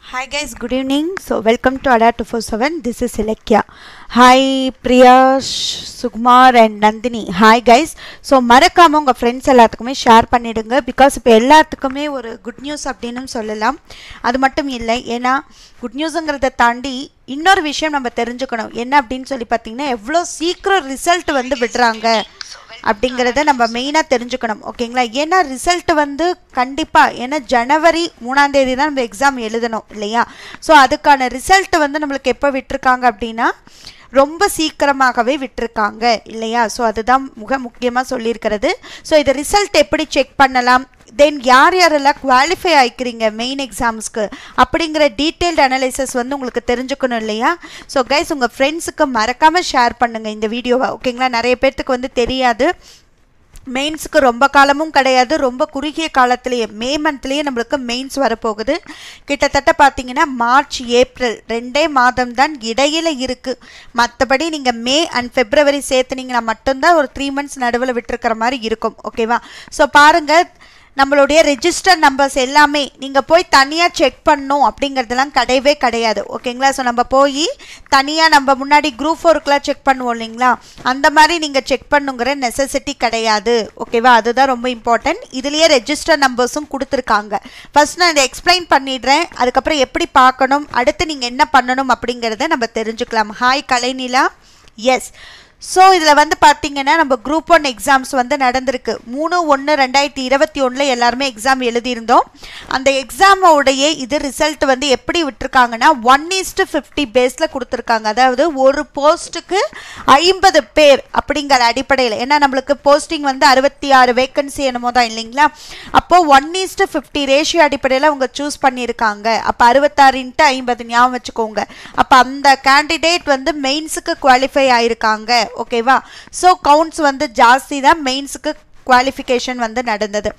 Hi guys, good evening. So welcome to Ada 247. This is Ilekya. Hi Priya, Sh- Sugmar and Nandini. Hi guys. So மறக்காம உங்கள் friends எல்லாத்துக்குமே share பண்ணிடுங்க because இப்போ எல்லாத்துக்குமே ஒரு good news அப்படின்னு சொல்லலாம் அது மட்டும் இல்லை ஏன்னா குட் நியூஸுங்கிறத தாண்டி இன்னொரு விஷயம் நம்ம தெரிஞ்சுக்கணும் என்ன அப்படின்னு சொல்லி பார்த்தீங்கன்னா எவ்வளோ சீக்கிரம் ரிசல்ட் வந்து விடுறாங்க அப்படிங்கிறத நம்ம மெயினாக தெரிஞ்சுக்கணும் ஓகேங்களா ஏன்னா ரிசல்ட் வந்து கண்டிப்பாக ஏன்னா ஜனவரி மூணாம் தேதி தான் நம்ம எக்ஸாம் எழுதணும் இல்லையா ஸோ அதுக்கான ரிசல்ட் வந்து நம்மளுக்கு எப்போ விட்டுருக்காங்க அப்படின்னா ரொம்ப சீக்கிரமாகவே விட்டிருக்காங்க இல்லையா ஸோ அதுதான் மிக முக்கியமாக சொல்லியிருக்கிறது ஸோ இதை ரிசல்ட் எப்படி செக் பண்ணலாம் தென் யார் யாரெல்லாம் குவாலிஃபை ஆகிக்கிறீங்க மெயின் எக்ஸாம்ஸ்க்கு அப்படிங்கிற டீட்டெயில்டு அனலைசஸ் வந்து உங்களுக்கு தெரிஞ்சுக்கணும் இல்லையா ஸோ கைஸ் உங்கள் ஃப்ரெண்ட்ஸுக்கு மறக்காமல் ஷேர் பண்ணுங்கள் இந்த வீடியோவை ஓகேங்களா நிறைய பேர்த்துக்கு வந்து தெரியாது மெயின்ஸுக்கு ரொம்ப காலமும் கிடையாது ரொம்ப குறுகிய காலத்திலேயே மே மந்த்லேயே நம்மளுக்கு மெயின்ஸ் வரப்போகுது கிட்டத்தட்ட பார்த்தீங்கன்னா மார்ச் ஏப்ரல் ரெண்டே மாதம் தான் இடையில இருக்குது மற்றபடி நீங்கள் மே அண்ட் ஃபெப்ரவரி சேர்த்துனீங்கன்னா மட்டும்தான் ஒரு த்ரீ மந்த்ஸ் நடுவில் விட்டுருக்கிற மாதிரி இருக்கும் ஓகேவா ஸோ பாருங்கள் நம்மளுடைய ரெஜிஸ்டர் நம்பர்ஸ் எல்லாமே நீங்கள் போய் தனியாக செக் பண்ணணும் அப்படிங்கிறதுலாம் கிடையவே கிடையாது ஓகேங்களா ஸோ நம்ம போய் தனியாக நம்ம முன்னாடி குரூப் ஃபோருக்குலாம் செக் பண்ணுவோம் இல்லைங்களா அந்த மாதிரி நீங்கள் செக் பண்ணுங்கிற நெசசிட்டி கிடையாது ஓகேவா அதுதான் ரொம்ப இம்பார்ட்டன்ட் இதுலேயே ரெஜிஸ்டர் நம்பர்ஸும் கொடுத்துருக்காங்க ஃபர்ஸ்ட் நான் இதை எக்ஸ்பிளைன் பண்ணிடுறேன் அதுக்கப்புறம் எப்படி பார்க்கணும் அடுத்து நீங்கள் என்ன பண்ணணும் அப்படிங்கிறத நம்ம தெரிஞ்சுக்கலாம் ஹாய் கலைநிலா எஸ் ஸோ இதில் வந்து பார்த்தீங்கன்னா நம்ம குரூப் ஒன் எக்ஸாம்ஸ் வந்து நடந்திருக்கு மூணு ஒன்று ரெண்டாயிரத்தி இருபத்தி ஒன்றில் எல்லாருமே எக்ஸாம் எழுதியிருந்தோம் அந்த எக்ஸாமோடைய இது ரிசல்ட் வந்து எப்படி விட்டுருக்காங்கன்னா ஒன் ஈஸ்ட்டு ஃபிஃப்டி பேஸில் கொடுத்துருக்காங்க அதாவது ஒரு போஸ்ட்டுக்கு ஐம்பது பேர் அப்படிங்கிற அடிப்படையில் ஏன்னா நம்மளுக்கு போஸ்டிங் வந்து அறுபத்தி ஆறு வேக்கன்சி என்னமோ தான் இல்லைங்களா அப்போது ஒன் ஈஸ்ட்டு ஃபிஃப்டி ரேஷியோ அடிப்படையில் அவங்க சூஸ் பண்ணியிருக்காங்க அப்போ அறுபத்தாறு இன்ட்டு ஐம்பது ஞாபகம் வச்சுக்கோங்க அப்போ அந்த கேண்டிடேட் வந்து மெயின்ஸுக்கு குவாலிஃபை ஆயிருக்காங்க ஓகேவா ஸோ கவுண்ட்ஸ் வந்து ஜாஸ்தி தான் மெயின்ஸுக்கு குவாலிஃபிகேஷன் வந்து நடந்தது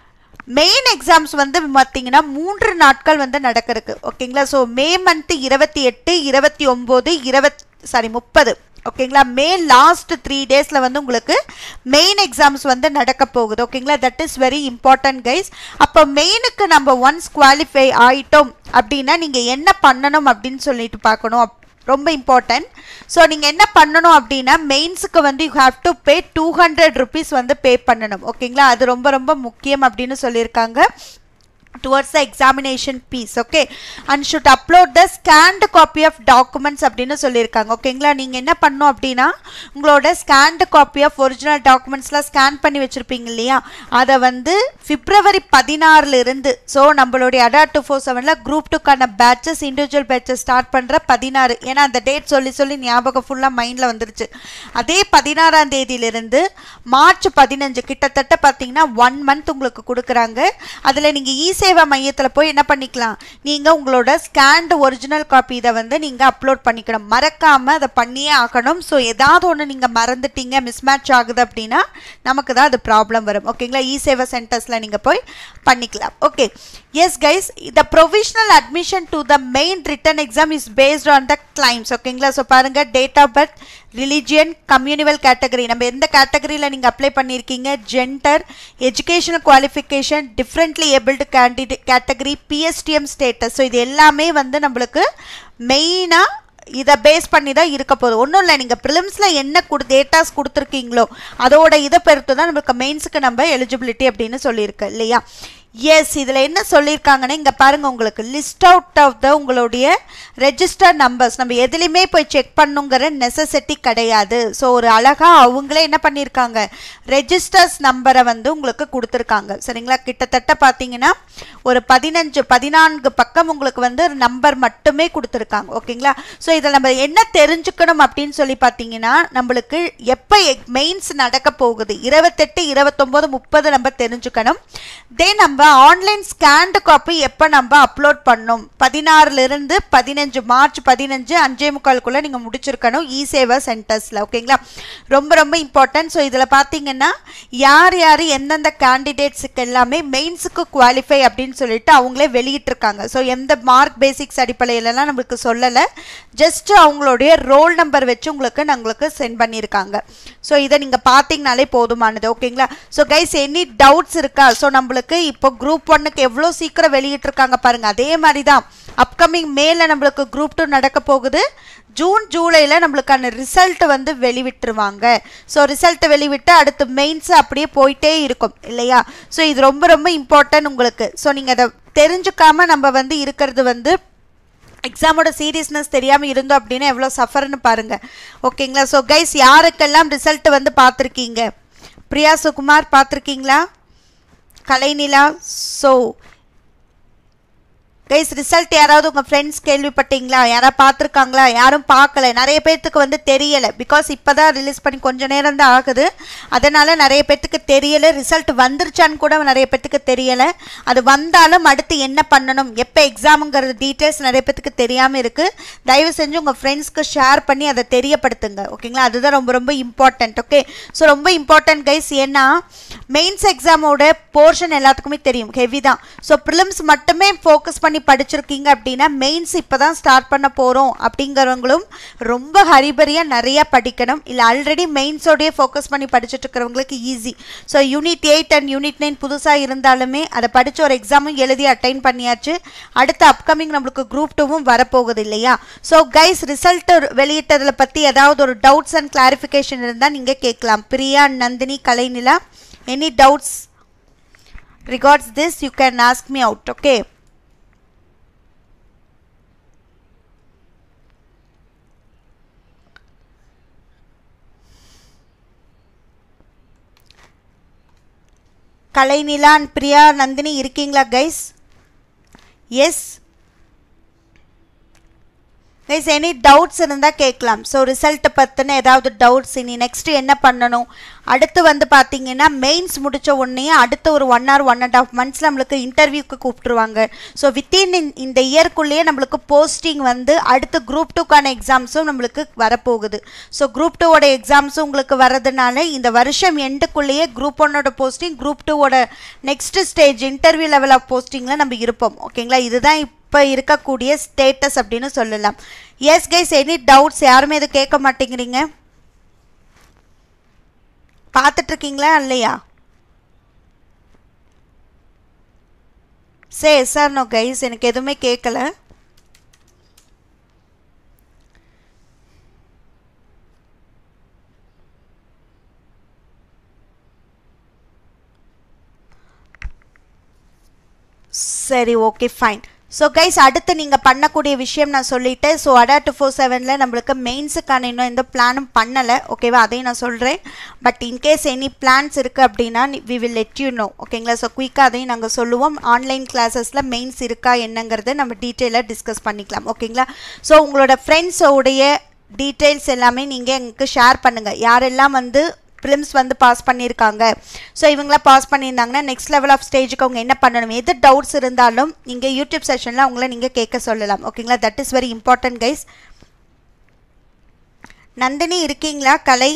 மெயின் எக்ஸாம்ஸ் வந்து பார்த்தீங்கன்னா மூன்று நாட்கள் வந்து நடக்கிறதுக்கு ஓகேங்களா ஸோ மே மந்த்து இருபத்தி எட்டு இருபத்தி ஒம்பது இருபத் சாரி முப்பது ஓகேங்களா மே லாஸ்ட் த்ரீ டேஸில் வந்து உங்களுக்கு மெயின் எக்ஸாம்ஸ் வந்து நடக்க போகுது ஓகேங்களா that is very important guys அப்போ மெயினுக்கு நம்ம ஒன்ஸ் குவாலிஃபை ஆயிட்டோம் அப்படின்னா நீங்கள் என்ன பண்ணணும் அப்படின்னு சொல்லிட்டு பார்க்கணும் அப்- ரொம்ப இம்பார்ட்டன்ட் ஸோ நீங்கள் என்ன பண்ணணும் அப்படின்னா மெயின்ஸுக்கு வந்து you have to pay two hundred rupees வந்து பே பண்ணணும் ஓகேங்களா அது ரொம்ப ரொம்ப முக்கியம் அப்படின்னு சொல்லியிருக்காங்க towards the examination piece okay and should upload the scanned copy of documents அப்படின்னு சொல்லியிருக்காங்க ஓகேங்களா நீங்கள் என்ன பண்ணணும் அப்படின்னா உங்களோட scanned copy of original documentsலாம் ஸ்கேன் பண்ணி வச்சுருப்பீங்க இல்லையா அதை வந்து பிப்ரவரி பதினாறுல இருந்து ஸோ நம்மளுடைய அடா டூ ஃபோர் செவனில் குரூப் டூக்கான பேட்சஸ் இண்டிவிஜுவல் பேட்சஸ் ஸ்டார்ட் பண்ணுற பதினாறு ஏன்னா அந்த டேட் சொல்லி சொல்லி ஞாபகம் ஃபுல்லாக மைண்டில் வந்துருச்சு அதே பதினாறாம் தேதியிலிருந்து மார்ச் பதினஞ்சு கிட்டத்தட்ட பார்த்தீங்கன்னா ஒன் மந்த் உங்களுக்கு கொடுக்குறாங்க அதில் நீங்கள் இ சேவா மையத்தில் போய் என்ன பண்ணிக்கலாம் நீங்கள் உங்களோட ஸ்கேன்டு ஒரிஜினல் காப்பி இதை வந்து நீங்கள் அப்லோட் பண்ணிக்கணும் மறக்காமல் அதை பண்ணியே ஆகணும் ஸோ ஏதாவது ஒன்று நீங்கள் மறந்துட்டீங்க மிஸ்மேட்ச் ஆகுது அப்படின்னா நமக்கு தான் அது ப்ராப்ளம் வரும் ஓகேங்களா இ சேவா சென்டர்ஸில் நீங்கள் போய் பண்ணிக்கலாம் okay yes guys the provisional admission to the main written exam is based on the claims ஓகேங்களா ஸோ பாருங்கள் date of birth religion communal category நம்ம எந்த கேட்டகரியில் நீங்கள் அப்ளை பண்ணியிருக்கீங்க gender educational qualification differently abled candidate category PSTM status so இது எல்லாமே வந்து நம்மளுக்கு மெயினாக இதை பேஸ் பண்ணி தான் இருக்க போகுது ஒன்றும் இல்லை நீங்கள் ப்ரிலிம்ஸில் என்ன கொடு டேட்டாஸ் கொடுத்துருக்கீங்களோ அதோட இதை பொறுத்து தான் நம்மளுக்கு மெயின்ஸுக்கு நம்ம எலிஜிபிலிட்டி அப்படின்னு சொல்லியிருக்கு இல்லையா எஸ் இதில் என்ன சொல்லியிருக்காங்கன்னா இங்கே பாருங்கள் உங்களுக்கு லிஸ்ட் அவுட் ஆஃப் த உங்களுடைய ரெஜிஸ்டர் நம்பர்ஸ் நம்ம எதுலேயுமே போய் செக் பண்ணுங்கிற நெசசிட்டி கிடையாது ஸோ ஒரு அழகாக அவங்களே என்ன பண்ணியிருக்காங்க ரெஜிஸ்டர்ஸ் நம்பரை வந்து உங்களுக்கு கொடுத்துருக்காங்க சரிங்களா கிட்டத்தட்ட பார்த்தீங்கன்னா ஒரு பதினஞ்சு பதினான்கு பக்கம் உங்களுக்கு வந்து நம்பர் மட்டுமே கொடுத்துருக்காங்க ஓகேங்களா ஸோ இதில் நம்ம என்ன தெரிஞ்சுக்கணும் அப்படின்னு சொல்லி பார்த்தீங்கன்னா நம்மளுக்கு எப்போ மெயின்ஸ் நடக்க போகுது இருபத்தெட்டு இருபத்தொம்போது முப்பது நம்ம தெரிஞ்சுக்கணும் தென் நம்ம ஆன்லைன் ஸ்கேன்டு காப்பி எப்போ நம்ம அப்லோட் பண்ணோம் பதினாறுலேருந்து பதினஞ்சு மார்ச் பதினஞ்சு அஞ்சே முக்காலுக்குள்ளே நீங்கள் முடிச்சிருக்கணும் இ சேவா சென்டர்ஸில் ஓகேங்களா ரொம்ப ரொம்ப இம்பார்ட்டன்ட் ஸோ இதில் பார்த்தீங்கன்னா யார் யார் எந்தெந்த கேண்டிடேட்ஸுக்கு எல்லாமே மெயின்ஸுக்கு குவாலிஃபை அப்படின்னு சொல்லிட்டு அவங்களே வெளியிட்டிருக்காங்க ஸோ எந்த மார்க் பேசிக்ஸ் அடிப்படையிலலாம் நம்மளுக்கு சொல்லலை ஜஸ்ட் அவங்களுடைய ரோல் நம்பர் வச்சு உங்களுக்கு நம்மளுக்கு சென்ட் பண்ணியிருக்காங்க ஸோ இதை நீங்கள் பார்த்தீங்கனாலே போதுமானது ஓகேங்களா ஸோ கைஸ் எனி டவுட்ஸ் இருக்கா ஸோ நம்மளுக்கு இப்போ இப்போ குரூப் ஒன்னுக்கு எவ்வளோ சீக்கிரம் வெளியிட்டிருக்காங்க பாருங்க அதே மாதிரி தான் அப்கமிங் மேல நம்மளுக்கு குரூப் டூ நடக்க போகுது ஜூன் ஜூலையில் நம்மளுக்கான ரிசல்ட் வந்து வெளிவிட்டுருவாங்க ஸோ ரிசல்ட்டை வெளிவிட்டு அடுத்து மெயின்ஸ் அப்படியே போயிட்டே இருக்கும் இல்லையா ஸோ இது ரொம்ப ரொம்ப இம்பார்ட்டன்ட் உங்களுக்கு ஸோ நீங்கள் அதை தெரிஞ்சுக்காம நம்ம வந்து இருக்கிறது வந்து எக்ஸாமோட சீரியஸ்னஸ் தெரியாமல் இருந்தோம் அப்படின்னா எவ்வளோ சஃபர்னு பாருங்கள் ஓகேங்களா ஸோ கைஸ் யாருக்கெல்லாம் ரிசல்ட் வந்து பார்த்துருக்கீங்க பிரியா சுகுமார் பார்த்துருக்கீங்களா கலைநிலா ஸோ கைஸ் ரிசல்ட் யாராவது உங்கள் ஃப்ரெண்ட்ஸ் கேள்விப்பட்டீங்களா யாராவது பார்த்துருக்காங்களா யாரும் பார்க்கல நிறைய பேர்த்துக்கு வந்து தெரியலை பிகாஸ் இப்போ தான் ரிலீஸ் பண்ணி கொஞ்ச நேரம் தான் ஆகுது அதனால் நிறைய பேர்த்துக்கு தெரியலை ரிசல்ட் வந்துருச்சான்னு கூட நிறைய பேர்த்துக்கு தெரியலை அது வந்தாலும் அடுத்து என்ன பண்ணணும் எப்போ எக்ஸாமுங்கிறது டீட்டெயில்ஸ் நிறைய பேர்த்துக்கு தெரியாமல் இருக்குது தயவு செஞ்சு உங்கள் ஃப்ரெண்ட்ஸ்க்கு ஷேர் பண்ணி அதை தெரியப்படுத்துங்க ஓகேங்களா அதுதான் ரொம்ப ரொம்ப இம்பார்ட்டன்ட் ஓகே ஸோ ரொம்ப இம்பார்ட்டன்ட் கைஸ் ஏன்னா மெயின்ஸ் எக்ஸாமோட போர்ஷன் எல்லாத்துக்குமே தெரியும் ஹெவி தான் ஸோ ப்ரிலிம்ஸ் மட்டுமே ஃபோக்கஸ் பண்ணி படிச்சிருக்கீங்க அப்படின்னா மெயின்ஸ் இப்போ தான் ஸ்டார்ட் பண்ண போகிறோம் அப்படிங்கிறவங்களும் ரொம்ப ஹரிபரியாக நிறையா படிக்கணும் இல்லை ஆல்ரெடி மெயின்ஸோடய ஃபோக்கஸ் பண்ணி படிச்சுட்டு இருக்கிறவங்களுக்கு easy so unit eight and unit nine புதுசாக இருந்தாலுமே அதை படித்து ஒரு எக்ஸாமும் எழுதி அட்டைன் பண்ணியாச்சு அடுத்த அப்கமிங் நம்மளுக்கு குரூப் டூவும் வரப்போகுது இல்லையா ஸோ கைஸ் ரிசல்ட் வெளியிட்டதில் பற்றி ஏதாவது ஒரு டவுட்ஸ் அண்ட் கிளாரிஃபிகேஷன் இருந்தால் நீங்கள் கேட்கலாம் Priya Nandini Kalainila any doubts regards this you can ask me out okay Kalainila and Priya Nandini இருக்கீங்களா guys yes guys any doubts இருந்தால் கேட்கலாம் ஸோ ரிசல்ட்டை பற்றின ஏதாவது டவுட்ஸ் இனி நெக்ஸ்ட் என்ன பண்ணணும் அடுத்து வந்து பார்த்தீங்கன்னா மெயின்ஸ் முடித்த உடனே அடுத்து ஒரு one or one and half மந்த்ஸில் நம்மளுக்கு இன்டர்வியூக்கு கூப்பிட்டுருவாங்க ஸோ வித்தின் இந்த இயர்க்குள்ளேயே நம்மளுக்கு போஸ்டிங் வந்து அடுத்து குரூப் டூக்கான எக்ஸாம்ஸும் நம்மளுக்கு வரப்போகுது ஸோ குரூப் டூவோட எக்ஸாம்ஸும் உங்களுக்கு வரதுனால இந்த வருஷம் எண்டுக்குள்ளேயே குரூப் ஒன்னோட போஸ்டிங் குரூப் டூவோட next stage interview level of போஸ்டிங்கில் நம்ம இருப்போம் ஓகேங்களா இதுதான் இப்போ இருக்கக்கூடிய ஸ்டேட்டஸ் அப்படின்னு சொல்லலாம் எஸ் கைஸ் எனி டவுட்ஸ் யாருமே இது கேட்க மாட்டேங்கிறீங்க பார்த்துட்டு இருக்கீங்களா இல்லையா சே சார் நோ கைஸ் எனக்கு எதுவுமே கேட்கல சரி ஓகே ஃபைன் ஸோ கைஸ் அடுத்து நீங்கள் பண்ணக்கூடிய விஷயம் நான் சொல்லிட்டேன் ஸோ அடா டூ ஃபோர் செவனில் நம்மளுக்கு மெயின்ஸுக்கான இன்னும் எந்த பிளானும் பண்ணலை ஓகேவா அதையும் நான் சொல்கிறேன் பட் இன்கேஸ் எனி பிளான்ஸ் இருக்குது அப்படின்னா we will let you know ஓகேங்களா ஸோ குயிக்காக அதையும் நாங்கள் சொல்லுவோம் ஆன்லைன் கிளாஸஸில் மெயின்ஸ் இருக்கா என்னங்கிறத நம்ம டீட்டெயிலாக டிஸ்கஸ் பண்ணிக்கலாம் ஓகேங்களா ஸோ உங்களோட ஃப்ரெண்ட்ஸோடைய டீட்டெயில்ஸ் எல்லாமே நீங்கள் எங்களுக்கு ஷேர் பண்ணுங்கள் யாரெல்லாம் வந்து ப்ரிலிம்ஸ் வந்து பாஸ் பண்ணியிருக்காங்க ஸோ இவங்களாம் பாஸ் பண்ணியிருந்தாங்கன்னா நெக்ஸ்ட் லெவல் ஆஃப் ஸ்டேஜுக்கு அவங்க என்ன பண்ணணும் எது டவுட்ஸ் இருந்தாலும் நீங்கள் யூடியூப் செஷனில் அவங்கள நீங்கள் கேட்க சொல்லலாம் ஓகேங்களா that is very important guys Nandini இருக்கீங்களா Kalai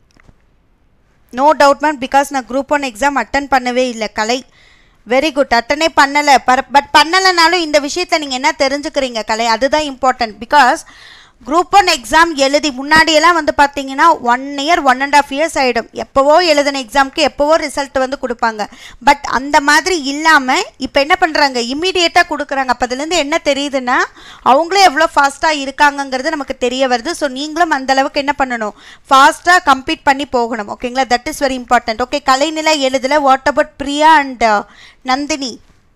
no doubt ma'am because நான் குரூப் ஒன் எக்ஸாம் அட்டன் பண்ணவே இல்லை கலை வெரி குட் அட்டனே பண்ணலை பர் பட் பண்ணலைனாலும் இந்த விஷயத்தை நீங்கள் என்ன தெரிஞ்சுக்கிறீங்க கலை அதுதான் important because group one exam எழுதி முன்னாடியெல்லாம் வந்து பார்த்தீங்கன்னா one year one and half years ஆகிடும் எப்போவோ எழுதின எக்ஸாமுக்கு எப்போவோ ரிசல்ட் வந்து கொடுப்பாங்க பட் அந்த மாதிரி இல்லாமல் இப்போ என்ன பண்ணுறாங்க இம்மீடியட்டாக கொடுக்குறாங்க அப்போ அதுலேருந்து என்ன தெரியுதுன்னா அவங்களும் எவ்வளோ ஃபாஸ்ட்டாக இருக்காங்கங்கிறது நமக்கு தெரிய வருது ஸோ நீங்களும் அந்த அளவுக்கு என்ன பண்ணணும் ஃபாஸ்ட்டாக கம்ப்ளீட் பண்ணி போகணும் ஓகேங்களா that is very important okay Kalainila எழுதல what about Priya and Nandini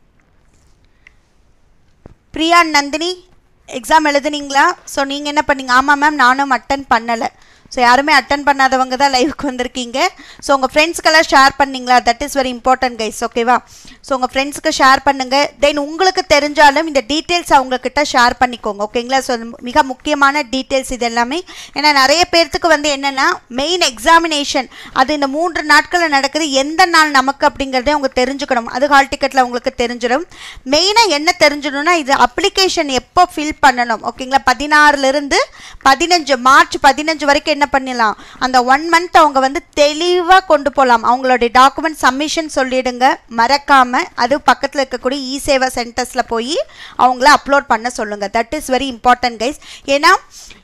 Priya and Nandini exam எழுதுனீங்களா ஸோ நீங்கள் என்ன பண்ணீங்க ஆமாம் மேம் நானும் அட்டன் பண்ணலை ஸோ யாருமே அட்டன் பண்ணாதவங்க தான் லைவுக்கு வந்திருக்கீங்க ஸோ உங்கள் ஃப்ரெண்ட்ஸ்க்கெல்லாம் ஷேர் பண்ணீங்களா that is very important guys ஓகேவா ஸோ உங்கள் ஃப்ரெண்ட்ஸ்க்கு ஷேர் பண்ணுங்கள் தென் உங்களுக்கு தெரிஞ்சாலும் இந்த டீட்டெயில்ஸ் அவங்கக்கிட்ட ஷேர் பண்ணிக்கோங்க ஓகேங்களா ஸோ மிக முக்கியமான டீட்டெயில்ஸ் இது எல்லாமே ஏன்னா நிறைய பேர்த்துக்கு வந்து என்னென்னா மெயின் எக்ஸாமினேஷன் அது இந்த மூன்று நாட்களில் நடக்குது எந்த நாள் நமக்கு அப்படிங்கிறதே அவங்க தெரிஞ்சுக்கணும் அது ஹால் டிக்கெட்டில் உங்களுக்கு தெரிஞ்சிடும் மெயினாக என்ன தெரிஞ்சிடும்னா இது அப்ளிகேஷன் எப்போ ஃபில் பண்ணணும் ஓகேங்களா பதினாறுலேருந்து பதினஞ்சு மார்ச் பதினஞ்சு வரைக்கும் என்ன பண்ணிடலாம் அந்த ஒன் மந்த் அவங்க வந்து தெளிவாக கொண்டு போகலாம் அவங்களுடைய டாக்குமெண்ட் சப்மிஷன் சொல்லிடுங்க மறக்காமல் அது பக்கத்தில் இருக்கக்கூடிய இ சேவா சென்டர்ஸில் போய் அவங்கள அப்லோட் பண்ண சொல்லுங்கள் that is very important guys ஏன்னா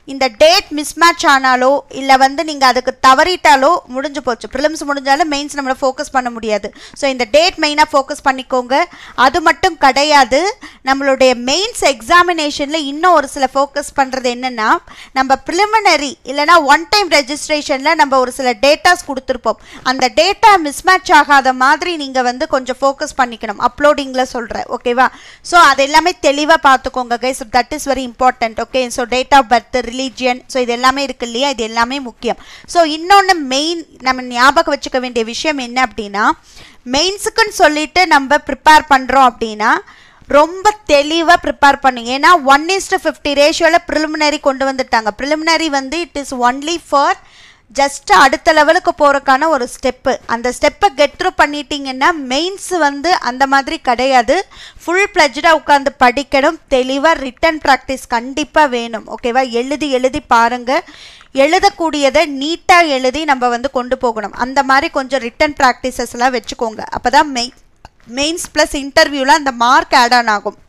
இந்த டேட் மிஸ்மேட்ச் ஆனாலோ இல்லை வந்து நீங்கள் அதுக்கு தவறிட்டாலோ முடிஞ்சு போச்சு ப்ரிலிம்ஸ் முடிஞ்சாலும் மெயின்ஸ் நம்மளை ஃபோக்கஸ் பண்ண முடியாது ஸோ இந்த டேட் மெயினாக ஃபோக்கஸ் பண்ணிக்கோங்க அது மட்டும் கிடையாது நம்மளுடைய மெயின்ஸ் எக்ஸாமினேஷனில் இன்னும் ஒரு சில ஃபோக்கஸ் பண்ணுறது என்னென்னா நம்ம ப்ரிலிமினரி இல்லைனா ஒன் டைம் ரெஜிஸ்ட்ரேஷனில் நம்ம ஒரு சில டேட்டாஸ் கொடுத்துருப்போம் அந்த டேட்டா மிஸ்மேட்ச் ஆகாத மாதிரி நீங்கள் வந்து கொஞ்சம் ஃபோக்கஸ் பண்ணிக்கணும் அப்லோடிங்கில் சொல்கிறேன் ஓகேவா ஸோ அது எல்லாமே தெளிவாக பார்த்துக்கோங்க guys that is very important okay so date of birth religion so இது எல்லாமே இருக்கு இல்லையா இது எல்லாமே முக்கியம் ஸோ இன்னொன்று மெயின் நம்ம ஞாபகம் வச்சுக்க வேண்டிய விஷயம் என்ன அப்படின்னா மெயின்ஸுக்குன்னு சொல்லிட்டு நம்ம ப்ரிப்பேர் பண்ணுறோம் அப்படின்னா ரொம்ப தெளிவாக ப்ரிப்பேர் பண்ணுங்க ஏன்னா ஒன் இஸ்டு ஃபிஃப்டி ரேஷியோவில் ப்ரிலிமினரி கொண்டு வந்துட்டாங்க ப்ரிலிமினரி வந்து it is only for just அடுத்த லெவலுக்கு போகிறக்கான ஒரு ஸ்டெப்பு அந்த ஸ்டெப்பை கெட் த்ரூ பண்ணிட்டீங்கன்னா மெயின்ஸ் வந்து அந்த மாதிரி கிடையாது ஃபுல் பிளஜ்டாக உட்காந்து படிக்கணும் தெளிவாக ரிட்டன் ப்ராக்டிஸ் கண்டிப்பாக வேணும் ஓகேவா எழுதி எழுதி பாருங்கள் எழுதக்கூடியதை நீட்டாக எழுதி நம்ம வந்து கொண்டு போகணும் அந்த மாதிரி கொஞ்சம் ரிட்டன் ப்ராக்டிசஸ்லாம் வச்சுக்கோங்க அப்போ தான் மெயின் மெயின்ஸ் ப்ளஸ் இன்டர்வியூவில் அந்த மார்க் ஆட் ஆன் ஆகும்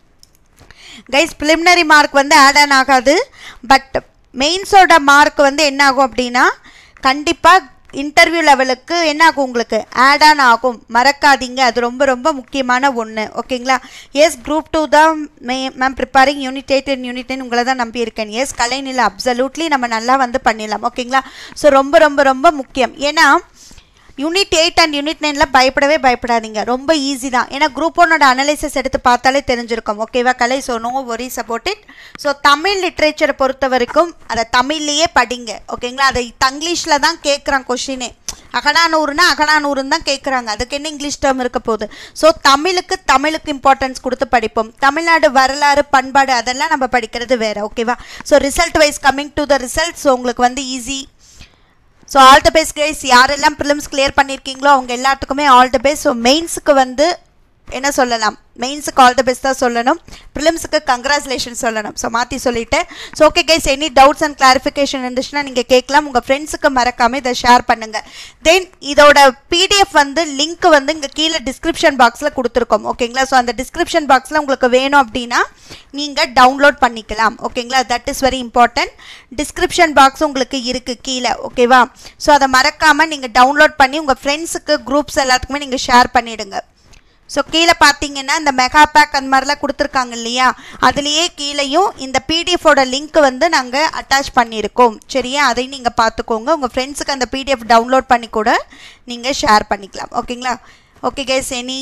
கைஸ் ப்ரிலிமினரி மார்க் வந்து ஆட் ஆன் ஆகாது பட் மெயின்ஸோட மார்க் வந்து என்ன ஆகும் அப்படின்னா கண்டிப்பாக இன்டர்வியூ லெவலுக்கு என்ன ஆகும் உங்களுக்கு ஆட் ஆன் ஆகும் மறக்காதீங்க அது ரொம்ப ரொம்ப முக்கியமான ஒன்று ஓகேங்களா எஸ் குரூப் டூ தான் மே ma'am preparing unit eight and unit nine உங்களை தான் நம்பியிருக்கேன் எஸ் கலைநிலை அப்சல்யூட்லி நம்ம நல்லா வந்து பண்ணிடலாம் ஓகேங்களா ஸோ ரொம்ப ரொம்ப ரொம்ப முக்கியம் ஏன்னா யூனிட் எயிட் அண்ட் யூனிட் நைனில் பயப்படவே பயப்படாதீங்க ரொம்ப ஈஸி தான் ஏன்னா குரூப் ஒன்னோட அனலைசிஸ் எடுத்து பார்த்தாலே தெரிஞ்சிருக்கும் ஓகேவா கலை so no worries about it so Tamil லிட்ரேச்சரை பொறுத்த வரைக்கும் அதை தமிழ்லேயே படிங்க ஓகேங்களா அதை தங்கிலீஷில் தான் கேட்குறான் கொஷினே அகடானூறுனா அகடானூறுன்னு தான் கேட்குறாங்க அதுக்கு என்ன இங்கிலீஷ் டேர்ம் இருக்க போகுது ஸோ தமிழுக்கு தமிழுக்கு இம்பார்ட்டன்ஸ் கொடுத்து படிப்போம் தமிழ்நாடு வரலாறு பண்பாடு அதெல்லாம் நம்ம படிக்கிறது வேறு ஓகேவா so result wise coming to the result so உங்களுக்கு வந்து easy so all the best guys யாரெல்லாம் ப்ரிலிம்ஸ் கிளியர் பண்ணியிருக்கீங்களோ அவங்க எல்லாத்துக்குமே ஆல் த பெஸ்ட் ஸோ மெயின்ஸுக்கு வந்து என்ன சொல்லலாம் மெயின்ஸுக்கு ஆல் த பெஸ்ட் தான் சொல்லணும் ப்ரிலிம்ஸுக்கு கங்க்ராச்சுலேஷன் சொல்லணும் ஸோ மாற்றி சொல்லிட்டேன் so okay guys any doubts and clarification இருந்துச்சுன்னா நீங்கள் கேட்கலாம் உங்கள் ஃப்ரெண்ட்ஸுக்கு மறக்காமல் இதை ஷேர் பண்ணுங்கள் தென் இதோட பிடிஎஃப் வந்து லிங்க் வந்து இங்கே கீழே டிஸ்கிரிப்ஷன் பாக்ஸில் கொடுத்துருக்கோம் ஓகேங்களா ஸோ அந்த டிஸ்கிரிப்ஷன் பாக்ஸில் உங்களுக்கு வேணும் அப்படின்னா நீங்கள் டவுன்லோட் பண்ணிக்கலாம் ஓகேங்களா that is very important description box உங்களுக்கு இருக்குது கீழே ஓகேவா ஸோ அதை மறக்காமல் நீங்கள் டவுன்லோட் பண்ணி உங்கள் ஃப்ரெண்ட்ஸுக்கு குரூப்ஸ் எல்லாத்துக்குமே நீங்கள் ஷேர் பண்ணிவிடுங்க ஸோ கீழே பார்த்தீங்கன்னா இந்த மெகா பேக் அந்த மாதிரிலாம் கொடுத்துருக்காங்க இல்லையா அதுலேயே கீழேயும் இந்த பிடிஎஃபோட லிங்க் வந்து நாங்கள் அட்டாச் பண்ணியிருக்கோம் சரியா அதையும் நீங்கள் பார்த்துக்கோங்க உங்கள் ஃப்ரெண்ட்ஸுக்கு அந்த பிடிஎஃப் டவுன்லோட் பண்ணி கூட நீங்கள் ஷேர் பண்ணிக்கலாம் ஓகேங்களா okay guys any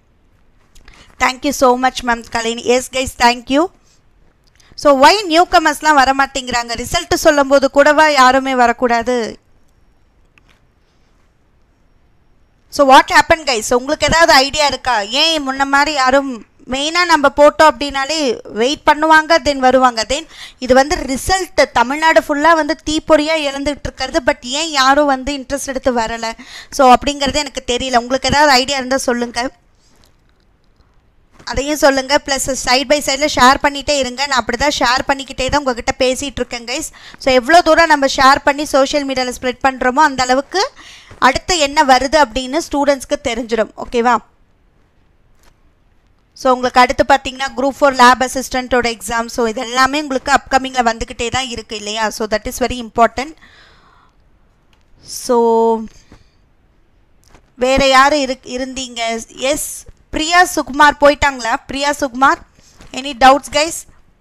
thank you so much ma'am கலைனி yes guys thank you so why new கமர்ஸ்லாம் வர மாட்டேங்கிறாங்க ரிசல்ட்டு சொல்லும்போது கூடவா யாருமே வரக்கூடாது ஸோ வாட் ஹேப்பன் கைஸ் உங்களுக்கு ஏதாவது ஐடியா இருக்கா ஏன் முன்ன மாதிரி யாரும் மெயினாக நம்ம போட்டோம் அப்படின்னாலே வெயிட் பண்ணுவாங்க தென் வருவாங்க தென் இது வந்து ரிசல்ட் தமிழ்நாடு ஃபுல்லாக வந்து தீப்பொறியாக இழந்துகிட்டு இருக்கிறது பட் ஏன் யாரும் வந்து இன்ட்ரெஸ்ட் எடுத்து வரலை ஸோ அப்படிங்கிறது எனக்கு தெரியல உங்களுக்கு ஏதாவது ஐடியா இருந்தால் சொல்லுங்கள் அதையும் சொல்லுங்கள் ப்ளஸ் சைட் பை சைடில் ஷேர் பண்ணிகிட்டே இருங்க நான் அப்படி தான் ஷேர் பண்ணிக்கிட்டே தான் உங்ககிட்ட பேசிகிட்டு இருக்கேன் கைஸ் ஸோ எவ்வளோ தூரம் நம்ம ஷேர் பண்ணி சோஷியல் மீடியாவில் ஸ்ப்ரெட் பண்ணுறோமோ அந்த அளவுக்கு அடுத்து என்ன வருது அப்படின்னு ஸ்டூடெண்ட்ஸ்க்கு தெரிஞ்சிடும் ஓகேவா ஸோ உங்களுக்கு அடுத்து பார்த்தீங்கன்னா குரூப் ஃபோர் லேப் அசிஸ்டண்ட்டோட எக்ஸாம் ஸோ இது எல்லாமே உங்களுக்கு அப்கமிங்கில் வந்துக்கிட்டே தான் இருக்குது இல்லையா so that is very important so வேறு யார் இரு இருந்தீங்க எஸ் பிரியா சுகுமார் போயிட்டாங்களா Priya Sukumar any doubts guys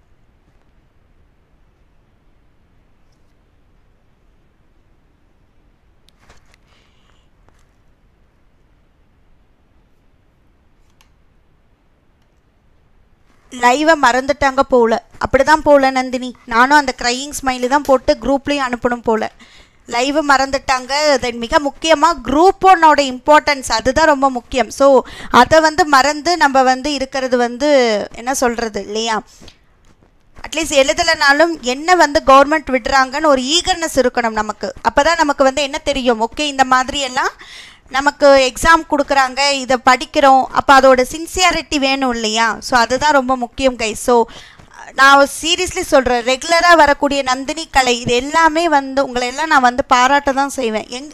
லைவை மறந்துட்டாங்க போல அப்படிதான் போல நந்தினி நானும் அந்த க்ரையிங் ஸ்மைலி தான் போட்டு குரூப்லேயும் அனுப்பணும் போல லைவ் மறந்துட்டாங்க தென் மிக முக்கியமாக குரூப் ஒன்னோட இம்பார்ட்டன்ஸ் அதுதான் ரொம்ப முக்கியம் ஸோ அதை வந்து மறந்து நம்ம வந்து இருக்கிறது வந்து என்ன சொல்கிறது இல்லையா அட்லீஸ்ட் எழுதலைனாலும் என்ன வந்து கவர்மெண்ட் விடுறாங்கன்னு ஒரு ஈகர்னஸ் இருக்கணும் நமக்கு அப்போ தான் நமக்கு வந்து என்ன தெரியும் ஓகே இந்த மாதிரி எல்லாம் நமக்கு எக்ஸாம் கொடுக்குறாங்க இதை படிக்கிறோம் அப்போ அதோட சின்சியாரிட்டி வேணும் இல்லையா ஸோ அதுதான் ரொம்ப முக்கியம் கை ஸோ நான் சீரியஸ்லி சொல்கிறேன் ரெகுலராக வரக்கூடிய நந்தினி கலை இது எல்லாமே வந்து உங்களை எல்லாம் நான் வந்து பாராட்ட தான் செய்வேன் எங் எப்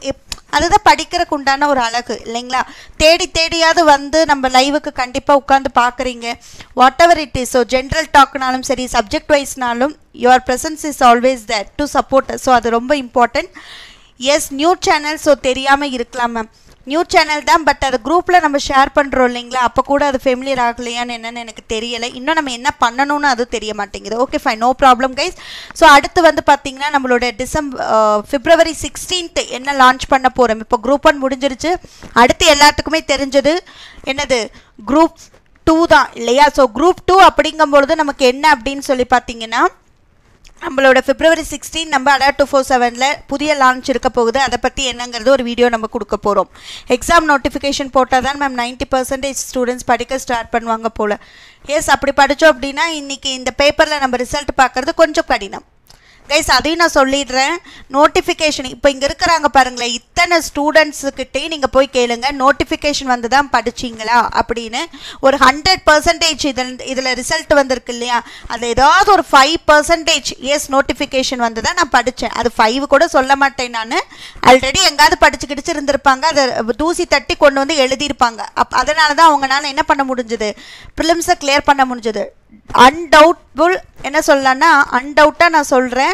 அதுதான் படிக்கிறதுக்கு உண்டான ஒரு அழகு இல்லைங்களா தேடி தேடியாவது வந்து நம்ம லைவுக்கு கண்டிப்பாக உட்காந்து பார்க்குறீங்க whatever it is so general டாக்னாலும் சரி சப்ஜெக்ட் வைஸ்னாலும் your presence is always there to support so அது ரொம்ப important yes new channel so தெரியாமல் இருக்கலாம் மேம் நியூ சேனல் தான் பட் அது குரூப்பில் நம்ம ஷேர் பண்ணுறோம் இல்லைங்களா அப்போ கூட அது ஃபெமிலியர் ஆகலையான்னு என்னன்னு எனக்கு தெரியலை இன்னும் நம்ம என்ன பண்ணணும்னு அது தெரிய மாட்டேங்குது okay fine no problem guys so அடுத்து வந்து பார்த்தீங்கன்னா நம்மளோட டிசம்பர் பிப்ரவரி சிக்ஸ்டீன்த் என்ன லான்ச் பண்ண போகிறோம் இப்போ குரூப் ஒன் முடிஞ்சிருச்சு அடுத்து எல்லாத்துக்குமே தெரிஞ்சது என்னது குரூப் டூ தான் இல்லையா ஸோ குரூப் டூ அப்படிங்கும்பொழுது நமக்கு என்ன அப்படின்னு சொல்லி பார்த்தீங்கன்னா நம்மளோட பிப்ரவரி சிக்ஸ்டீன் நம்ம அடா டூ ஃபோர் செவனில் புதிய லான்ச் இருக்க போகுது அதை பற்றி என்னங்கிறது ஒரு வீடியோ நம்ம கொடுக்க போகிறோம் எக்ஸாம் நோட்டிஃபிகேஷன் போட்டால் தான் மேம் நைன்ட்டி பர்சன்டேஜ் ஸ்டூடெண்ட்ஸ் படிக்க ஸ்டார்ட் பண்ணுவாங்க போல் எஸ் அப்படி படித்தோம் அப்படின்னா இன்றைக்கி இந்த பேப்பரில் நம்ம ரிசல்ட் பார்க்குறது கொஞ்சம் கடினம் கைஸ் அதையும் நான் சொல்லிடுறேன் நோட்டிஃபிகேஷன் இப்போ இங்கே இருக்கிறாங்க பாருங்களேன் இத்தனை ஸ்டூடெண்ட்ஸுக்கிட்டே நீங்கள் போய் கேளுங்க நோட்டிஃபிகேஷன் வந்து தான் படிச்சிங்களா அப்படின்னு ஒரு ஹண்ட்ரட் பர்சன்டேஜ் இதில் இதில் ரிசல்ட் வந்திருக்கு இல்லையா அது ஏதாவது ஒரு ஃபைவ் பர்சன்டேஜ் எஸ் நோட்டிஃபிகேஷன் வந்து தான் நான் படித்தேன் அது ஃபைவ் கூட சொல்ல மாட்டேன் நான் ஆல்ரெடி எங்காவது படிச்சு கிடிச்சு இருந்திருப்பாங்க அதை தூசி தட்டி கொண்டு வந்து எழுதியிருப்பாங்க அப் அதனால தான் அவங்களால என்ன பண்ண முடிஞ்சது ப்ரிலிம்ஸை கிளியர் பண்ண முடிஞ்சது அன்டவுட்புல் என்ன சொல்லலாம்னா அன்டவுட்டாக நான் சொல்கிறேன்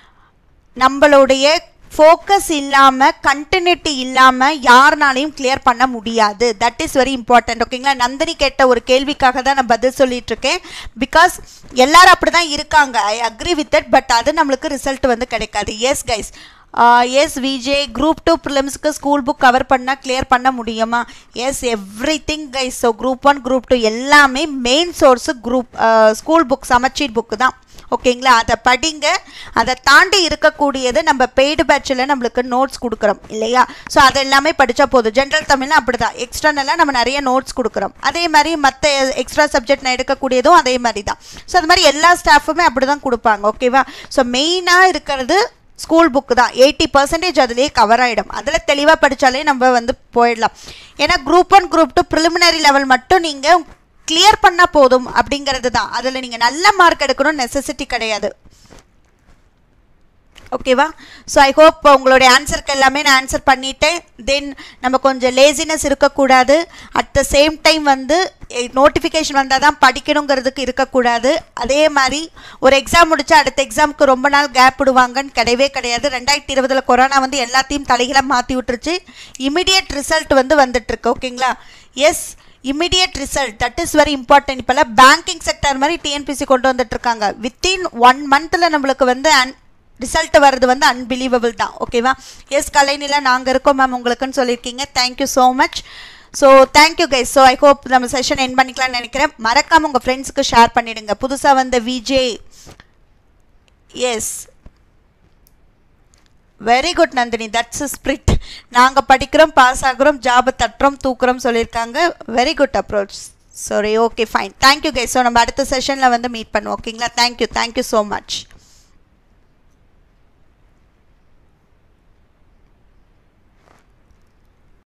நம்மளுடைய ஃபோக்கஸ் இல்லாமல் கண்டினியூட்டி இல்லாமல் யாருனாலையும் கிளியர் பண்ண முடியாது தட் இஸ் வெரி இம்பார்ட்டன்ட் ஓகேங்களா நந்தினி கேட்ட ஒரு கேள்விக்காக தான் நான் பதில் சொல்லிட்டு இருக்கேன் பிகாஸ் எல்லாரும் அப்படி தான் இருக்காங்க I agree with it but அது நம்மளுக்கு ரிசல்ட் வந்து கிடைக்காது yes guys yes VJ group two ப்ரிலிம்ஸ்க்கு ஸ்கூல் புக் கவர் பண்ணால் கிளியர் பண்ண முடியுமா yes everything guys so group one group two எல்லாமே main source group school book சமச்சீர் புக்கு தான் ஓகேங்களா அதை படிங்க அதை தாண்டி இருக்கக்கூடியது நம்ம பெய்டு பேட்சில் நம்மளுக்கு நோட்ஸ் கொடுக்குறோம் இல்லையா ஸோ அது எல்லாமே படித்தா போதும் ஜென்ரல் தமிழ்னா அப்படி தான் எக்ஸ்டர்னலாக நம்ம நிறைய நோட்ஸ் கொடுக்குறோம் அதே மாதிரி மற்ற எக்ஸ்ட்ரா சப்ஜெக்ட் நான் எடுக்கக்கூடியதும் அதே மாதிரி தான் ஸோ அது மாதிரி எல்லா ஸ்டாஃபுமே அப்படி தான் கொடுப்பாங்க ஓகேவா ஸோ மெயினாக இருக்கிறது ஸ்கூல் புக்கு தான் எயிட்டி பர்சன்டேஜ் அதுலேயே கவர் ஆகிடும் அதில் தெளிவாக படித்தாலே நம்ம வந்து போயிடலாம் ஏன்னா group one group two preliminary level மட்டும் நீங்கள் கிளியர் பண்ணால் போதும் அப்படிங்கிறது தான் அதில் நீங்கள் நல்ல மார்க் எடுக்கணும் நெசசிட்டி கிடையாது ஓகேவா ஸோ ஐ ஹோப் உங்களுடைய ஆன்சருக்கு எல்லாமே நான் ஆன்சர் பண்ணிட்டேன் தென் நம்ம கொஞ்சம் லேசினஸ் இருக்கக்கூடாது அட் த சேம் டைம் வந்து நோட்டிஃபிகேஷன் வந்தால் தான் படிக்கணுங்கிறதுக்கு இருக்கக்கூடாது அதே மாதிரி ஒரு எக்ஸாம் முடிச்சா அடுத்த எக்ஸாமுக்கு ரொம்ப நாள் கேப் விடுவாங்கன்னு கிடையவே கிடையாது ரெண்டாயிரத்தி இருபதில் கொரோனா வந்து எல்லாத்தையும் தலைகளாக மாற்றி விட்டுருச்சு இமிடியட் ரிசல்ட் வந்து வந்துட்டுருக்கு ஓகேங்களா yes immediate result that is very important இப்போல்லாம் பேங்கிங் செக்டர் மாதிரி டிஎன்பிசி கொண்டு வந்துட்டு இருக்காங்க வித்தின் ஒன் மந்தில் நம்மளுக்கு வந்து அன் ரிசல்ட் வர்றது வந்து அன்பிலீவபிள் தான் ஓகேவா எஸ் கலைநில நாங்கள் இருக்கோம் மேம் உங்களுக்குன்னு சொல்லியிருக்கீங்க thank you so much so thank you guys so I hope நம்ம செஷன் என் பண்ணிக்கலாம்னு நினைக்கிறேன் மறக்காமல் உங்கள் ஃப்ரெண்ட்ஸுக்கு ஷேர் பண்ணிடுங்க புதுசாக வந்த VJ yes very good Nandini that's spirit நாங்கள் படிக்கிறோம் பாஸ் ஆகுறோம் ஜாபை தட்டுறோம் தூக்குறோம் சொல்லியிருக்காங்க very good approach sorry okay fine thank you guys so நம்ம அடுத்த செஷனில் வந்து மீட் பண்ணுவோம் ஓகேங்களா தேங்க்யூ தேங்க்யூ ஸோ மச்